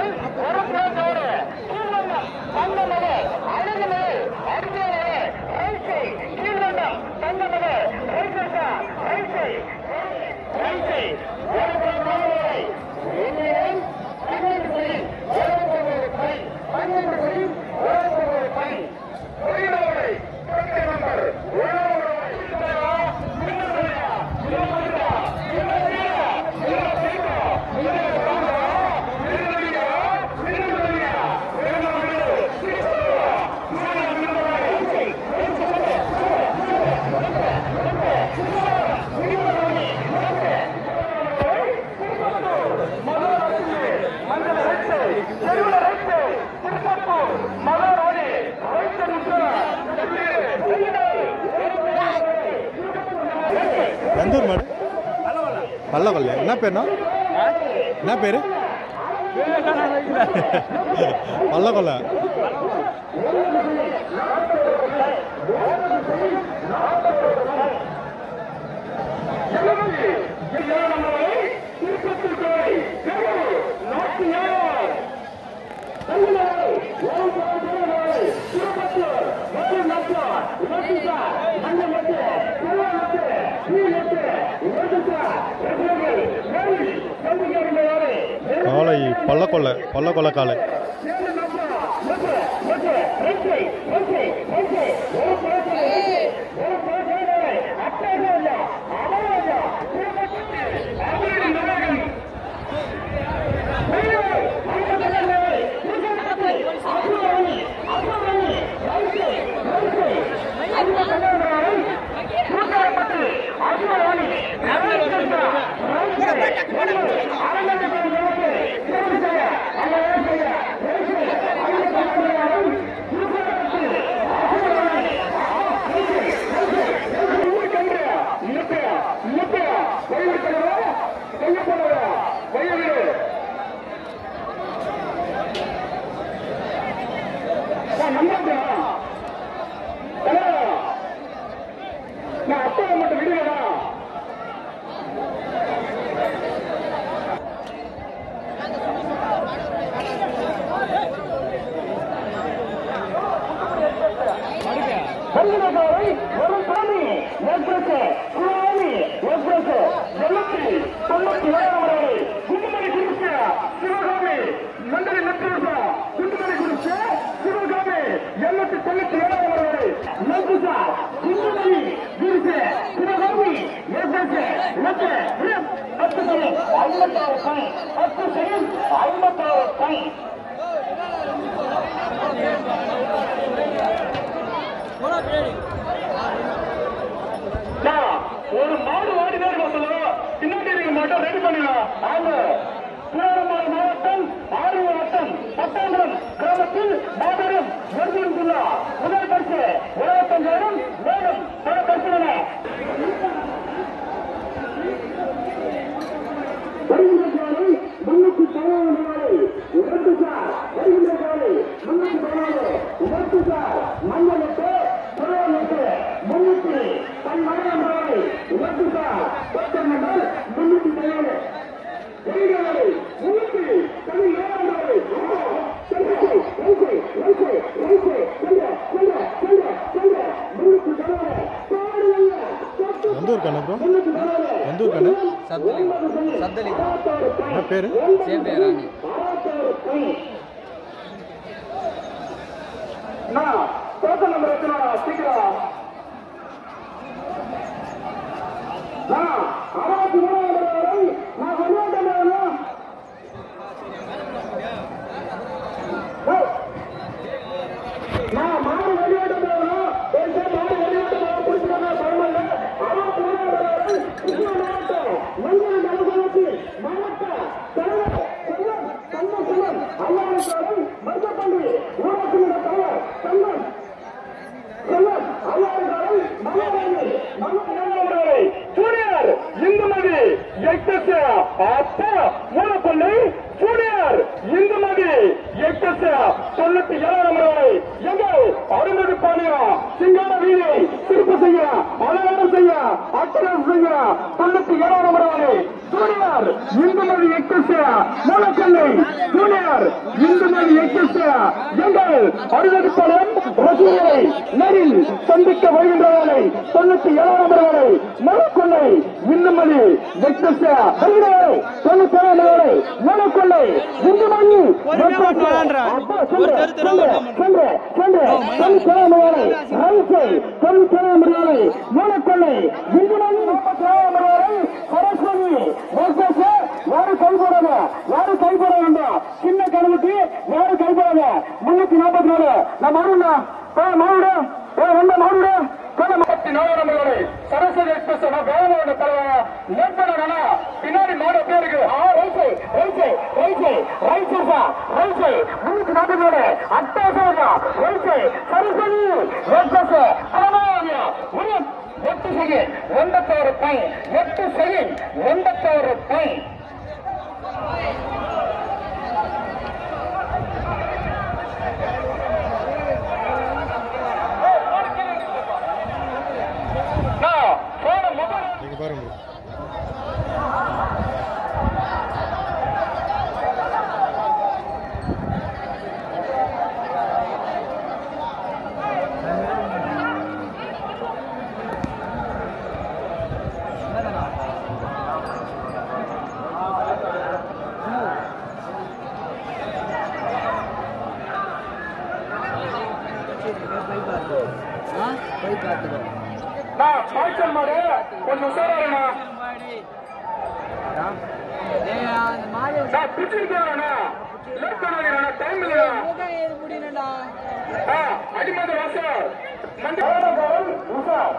எந்த ஊர் மாடு பல்லவல்ல என்ன பேர்னா என்ன பேர் பல்லவல்ல காலை பல்லக்கொல்லை பல்லக்கொல்லை காலை நான் அப்பா மட்டும் விடுவேனா வெள்ளக்காரை ஒரு சாமி எக்ஸ்பிரஸ் குலாமி எக்ஸ்பிரஸ் எண்ணூத்தி தொண்ணூத்தி ஏழாம் வரை குண்டுமணி குறிச்ச சிவகாமி மண்டலி நெற்றிருப்பா குண்டுமணி குறிச்ச சிவகாமி எண்ணூத்தி தொண்ணூத்தி ஏழாம் வரை நெற்றிசா குண்டுமணி குறிச்ச சிவகாமி எக்ஸ்பிரஸ் நெற்று பத்து செகண்ட் ஐம்பத்தாறு பணி பத்து செகண்ட் ஐம்பத்தாறு பணி நான் ஒரு மாடு வாடிதான் இருக்கும் சொல்லுவோம் பின்னாடி நீங்க மட்டும் ரெடி பண்ணிடலாம் ஆமா திருவண்ணாமலை மாவட்டம் ஆரூர் வட்டம் பத்தாண்டரம் கிராமத்தில் மாபெரும் வெறும் சொல்லா முதல் பரிசு இருபத்தஞ்சாயிரம் மேலும் பல பரிசுகள வருகின்ற காலை முன்னூத்தி பதினாறு நாளை இரண்டு சார் வருகின்ற காலை முன்னூத்தி பதினாறு இரண்டு சார் மஞ்சள் எட்டு பதினெட்டு முன்னூத்தி பன்னெண்டாம் நாளை இரண்டு சார் பத்தொன்பது முன்னூத்தி பதினாறு வருகிற முன்னூத்தி பதினேழாம் நாளை எந்த ஊர் கண்ணு ப்ரோ எந்த ஊர் கண்ணு சத்தலி சத்தலி என்ன பேர் சேப்பே ராணி டோக்கன் நம்பர் எத்தனை சீக்கிரம் நான் அறுபத்தி மூணாவது வரை நான் வெளியாட்டம் வேணும் நான் மாடு வெளியாட்டம் வேணும் பேச மாடு வெளியாட்டம் வேணும் பிடிச்சிருக்காங்க பரவாயில்ல அறுபத்தி மூணாவது வரை இந்த மாவட்டம் மஞ்சள் நலகுலத்து மாவட்ட தலைவர் செல்வம் தன்ன செல்வம் அல்லாத மருத்துவப்பள்ளி ஊராட்சி மன்ற தலைவர் செல்வம் செல்வம் அல்லாத மகாபாரதி மகாபாரதி ஜூனியர் இந்துமதி எக்ஸஸ் அப்பா மூலப்பள்ளி ஜூனியர் இந்துமதி எக்ஸஸ் தொண்ணூத்தி ஏழாம் முறை எங்கள் அருமதி பாணியம் சிங்கார வீதி திருப்பு செய்ய அலங்காரம் செய்ய அட்டரம் செய்ய தொண்ணூத்தி ஏழாம் முறை ஜூனியர் இந்துமதி எக்ஸஸ் மூலப்பள்ளி ஜூனியர் தலைவர் இந்துமணி எக்ஸஸ் எங்கள் அறிவதிப்பாளையம் ரசூலை நேரில் சந்திக்க வருகின்றவர்களை தொண்ணூத்தி ஏழாம் நம்பர்களை மனக்கொள்ளை இந்துமணி எக்ஸஸ் வருகிறவரை தொண்ணூத்தி ஏழாம் நம்பர்களை மனக்கொள்ளை இந்துமணி அப்பா சென்று சென்று சென்று சென்று தொண்ணூத்தி ஏழாம் நம்பர்களை ரைசை தொண்ணூத்தி ஏழாம் நம்பர்களை மனக்கொள்ளை இந்துமணி முப்பத்தி ஏழாம் நம்பர்களை சரஸ்வதி எக்ஸஸ் யாரும் கைப்படாத யாரும் கைப்பட வேண்டாம் சின்ன கழுவுக்கு யாரும் கைப்படாத முன்னூத்தி நாற்பத்தி நாலு நான் மாறுண்ணா மாறுடு ரெண்டு மாறுடு முப்பத்தி நாலு நம்பர்களை சரஸ்வதி எக்ஸ்பிரஸ் கவர்மெண்ட் தலைவர் நேர்படனா பின்னாடி மாடு பேருக்கு ரைசை ரைசை ரைசை ரைசை சார் ரைசை முன்னூத்தி நாற்பத்தி நாலு அட்டாசம் ரைசை சரஸ்வதி எக்ஸ்பிரஸ் எட்டு செகண்ட் எண்பத்தோரு பாயிண்ட் எட்டு செகண்ட் எண்பத்தோரு பாயிண்ட் நான் போன மொபைல் நீங்கள் பாருங்க ஆ போய் பார்த்துக்கோ நான் பாய்ச்சல் மாடு கொஞ்சம் உஷாரா டேய் அந்த மாடு நான் பிடிச்சிருக்கேன் லேட் பண்ணாதீங்க டைம் இல்லையா முகம் ஏது முடியலடா அடிமது வாசல் மஞ்சள் உஷார்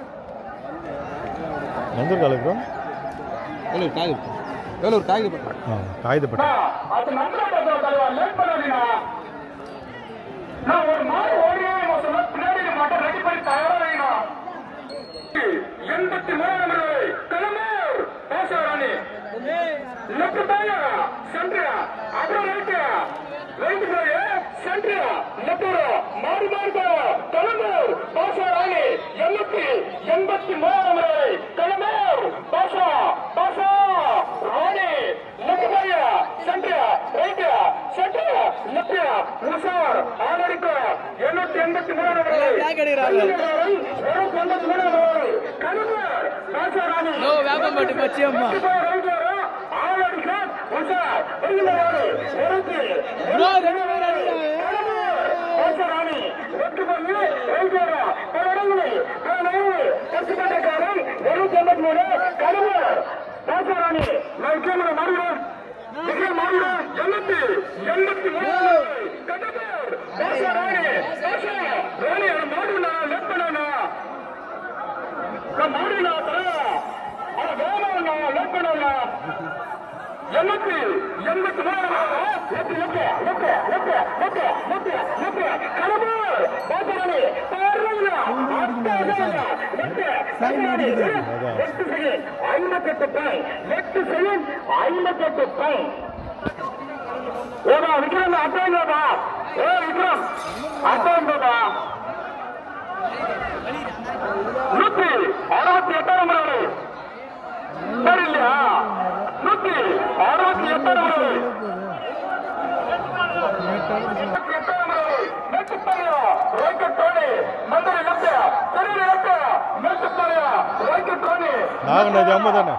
எந்த ஊர் காலேஜ் ப்ரோ வேலூர் காய்கறி வேலூர் காய்கறி பக்கம் ஆ காகிதப்பட்டு அது மந்திர தலைவா லேட் பண்ணாதீங்க நான் ஒரு மாடு ஓடியே சொன்னா பின்னாடி மாட்டை ரெடி பண்ணி தயாரா வைக்கணும் எண்பத்தி மூணு நம்பர்கள் கிளம்பூர் பேசுறானி லெஃப்ட் தாயா சென்ட்ரா அப்புறம் ரைட் ரைட் போய் சென்ட்ரா லெஃப்ட் மாடு மாடு கிளம்பூர் பேசுறானி எண்ணூத்தி எண்பத்தி மூணு நம்பர்கள் கிளம்பூர் பாஷா பாஷா ராணி லெஃப்ட் போய் சென்ட்ரா ரைட் சென்ட்ரா லெஃப்ட் உஷார் ஆனடிக்க எண்ணூத்தி எண்பத்தி மூணு நம்பர்கள் வெறும் எண்பத்தி மூணு நம்பர்கள் கிளம்பூர் பேசுறானி நோ வேப்பம் பட்டு பச்சையம்மா ப்ரோ ரெண்டு பேரும் அடிக்கிறாங்க மாடுனா லேட் பண்ணா எண்பத்தி எண்பத்தி மூணு left left left left left left left Kadambur பாசமணி ஐம்பத்தெட்டு பாயிண்ட் எட்டு செகண்ட் ஐம்பத்தெட்டு பாயிண்ட் ஏதா விக்ரம் அட்டைன் பாபா ஏ விக்ரம் அட்டைன் பாபா நூத்தி அறுபத்தி எட்டாம் நம்பர் சரி இல்லையா நூத்தி அறுபத்தி எட்டாம் நம்பர் நாகநாதி அம்மா தானே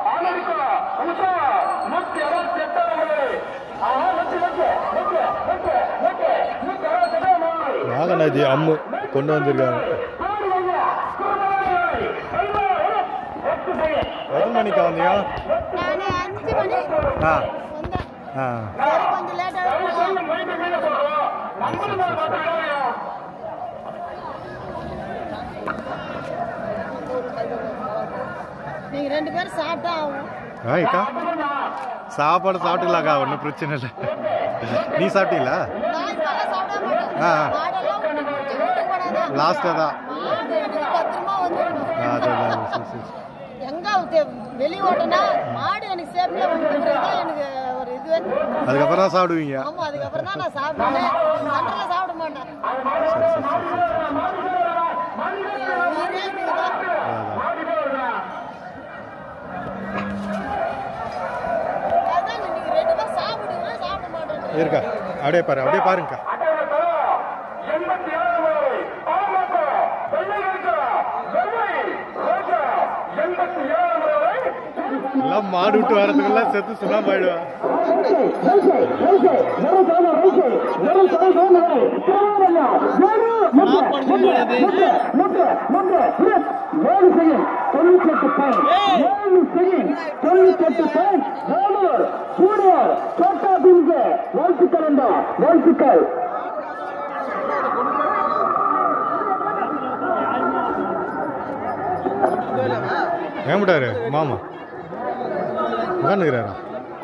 நாகநாதி அம்மு கொண்டு வந்திருக்காங்க எத்தனை மணிக்கா வந்தீங்க நானே அஞ்சு மணி ஆ வந்தேன் ஆ சரி, கொஞ்சம் லேட்டாக நீங்க ரெண்டு பேரும் சாப்பிட்டா ஆகும் ஆயிக்கா சாப்பாடு சாப்பிட்டுக்கலாக்கா ஒன்றும் பிரச்சனை இல்லை நீ சாப்பிட்டீங்களா நான் இப்பெல்லாம் சாப்பிட மாட்டேன் ஆ. மாடெல்லாம் ஒண்ணு பிடிச்சி வீட்டுக்கு போனாதான் லாஸ்ட்டாக தான் மாடு எனக்கு பத்திரமா வந்துடணும் ஆ சரி சரி சரி எங்க தெ- வெளிய ஓட்டனா மாடு எனக்கு சேஃப்டியா வந்துருக்கிறது எனக்கு ஒரு இது அதுக்கப்புறம் தான் சாப்பிடுவீங்க ஆமா அதுக்கப்புறம் தான் நான் சாப்பிடுவேன் சண்டல சாப்பிட மாட்டேன் சரி சரி சரி சரி உயிரே எனக்குதான். அதான். அதான் நீங்க ரெண்டு பேரும் சாப்பிடுங்க சாப்பிட மாட்டேன் இருக்கா அப்படியே பாரு அப்படியே பாருங்கக்கா எண்பத்தி ஏழாவது பாமக வெள்ளைகளுக்கு வெள்ளை ரோஜா எண்பத்தி ஏழாவது எல்லாம் மாடு விட்டு வரதுக்கெல்லாம் செத்து சுண்ணாம்பு ஆயிடுவா வாழ்த்துக்கள் ஏமாட்டாரு மாமா உட்காந்துக்கிறாரா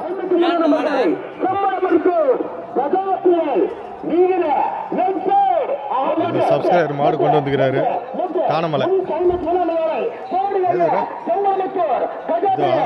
சப்ஸ்கிரைபர் மாடு கொண்டு வந்துக்கிறாரு காணமலை எதுடா? இதா?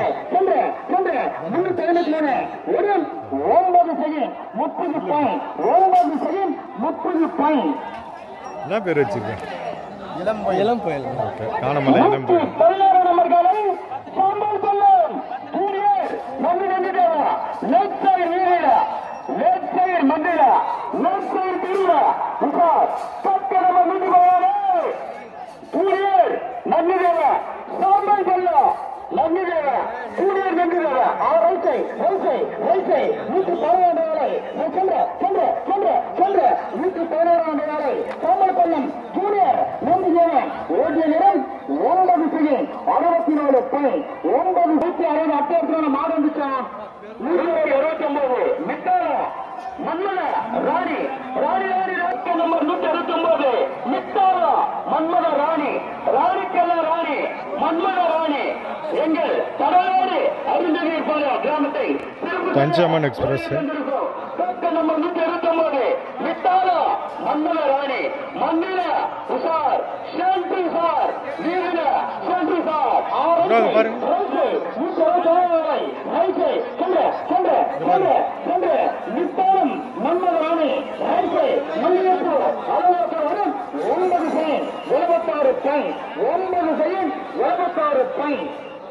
ஒன்பது செகண்ட் முப்பது பாயிண்ட் ஒன்பது செகண்ட் முப்பது பாயிண்ட் என்ன பேர் வச்சிருக்கேன் இளம் புயல் ஓகே காணமலை இடம் போய் பதினாறு நம்பர் காலை சாம்பல் கொல்லம் சூரியர் நம்பி நம்பிடா லெஃப்ட் சைடு வீரடா லெஃப்ட் சைடு மந்திரா லெஃப்ட் சைடு திருடா உசார் பக்க நம்ம மீண்டு போவாரு சூரியர் நம்பிடா சாம்பல் கொல்லம் நம்பிடா சூரியர் நம்பிடா ஆ right side right side right side நூற்றி பதினாறு வேலை நான் சொல்றேன் சொல்றேன் சொல்றேன் சொல்றேன் நூற்றி பதினாறாம் வேலை சாம்பல் கொல்லம் ஜூனியர் நம்பி தேவன் ஓடிய நிறம் ஒன்பது செகண்ட் அறுபத்தி நாலு பாயிண்ட் ஒன்பது நூற்றி அறுபது அட்டை மாடு வந்துச்சான் நூற்றி இருபத்தி ஒன்பது மிட்டாரா மன்மத ராணி ராணி ராணி ராணி நம்பர் நூற்றி அறுபத்தி ஒன்பது மிட்டாரா மன்மத ராணி ராணிக்கெல்லாம் ராணி மன்மத ராணி எங்கள் கடலோடு அருந்ததியர் பாளைய கிராமத்தை திருப்பி பஞ்சமன் எக்ஸ்பிரஸ் பக்க நம்பர் நூற்றி இருபத்தி ஒன்பது மிட்டாரா மன்மத ராணி மன்னில உசார் ஷாந்தி சார் வீரன ஷாந்தி சார் bro, இங்க பாருங்க. மிட்டாரம் மன்மத ராணி ரைட்டு மல்லிகைப்பூ அலுவலகம் ஒன்பது செகண்ட் எழுபத்தாறு பாயிண்ட் ஒன்பது செகண்ட் எழுபத்தாறு பாயிண்ட்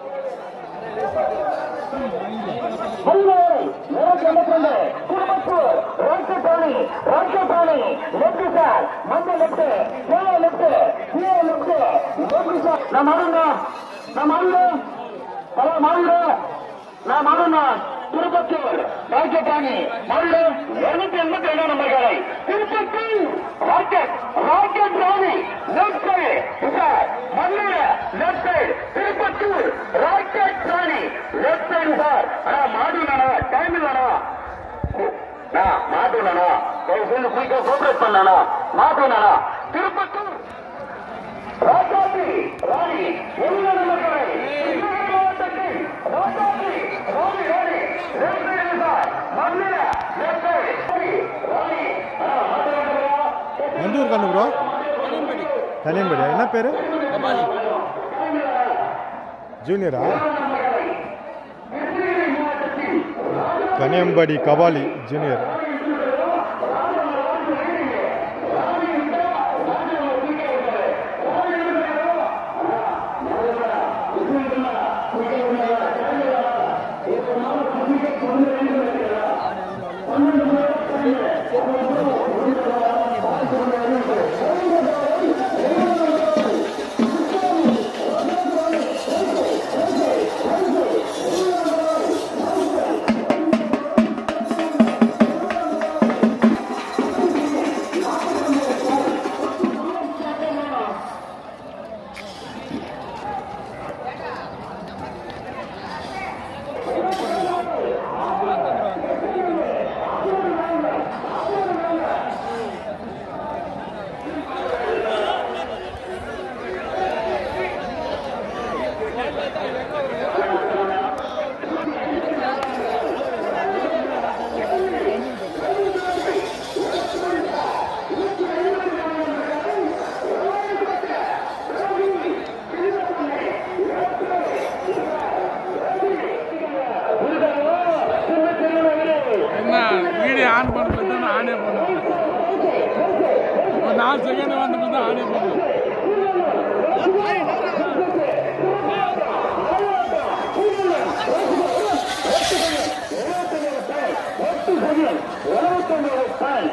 பதினோரு நூற்றி எண்பத்தி ரெண்டு திருப்பத்தூர் ராஜபாணி ராஜபாணி லெப்ட் சார் மந்த லெப்ட் கீழே லெப்ட் கீழே லெப்ட் லெப்ட் சார் நான் மாறுங்க நான் மாறுங்க ஹலோ மாறுங்க நான் மாறுங்க திருப்பத்தூர் ராஜபாணி மாறுங்க இருநூத்தி எண்பத்தி ரெண்டாம் நம்பர் காலை திருப்பத்தூர் ராக்கெட் ராக்கெட் ராணி லெப்ட் சைடு சார் மல்லில லெப்ட் சைடு திருப்பத்தூர் ராக்கெட் ராணி லெப்ட் சைடு சார் ஆனா மாடுனானா டைம் இல்லனா நான் மாட்டுனானா சொல்லி குயிக்கா கோஆபரேட் பண்ணானா மாட்டுனானா திருப்பத்தூர் ராஜாஜி ராணி என்ன நமக்களை மாவட்டத்தில் ராஜாஜி ராணி ராணி லெப்ட் சைடு சார் மல்லில லெப்ட் சைடு ராணி ஆ மாட்டுனானா எந்த ஊர் கண்ணு ப்ரோ தனியம்படியா என்ன பேரு ஜூனியரா கனியம்படி கபாலி ஜூனியர் என்ன வீடியோ ஆன் பண்ணுறது தான் ஆனே பண்ணுவேன் ஒரு நாலு செகண்ட் வந்துட்டு தான் ஆனே பண்ணுவேன் எழுபத்தி இருபத்தொன்பது பாயிண்ட்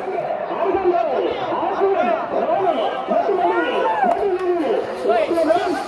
ஆர்வம், ஆர்வம், ராவணன், நடுநிலை, நடுநிலை, நடுநிலை,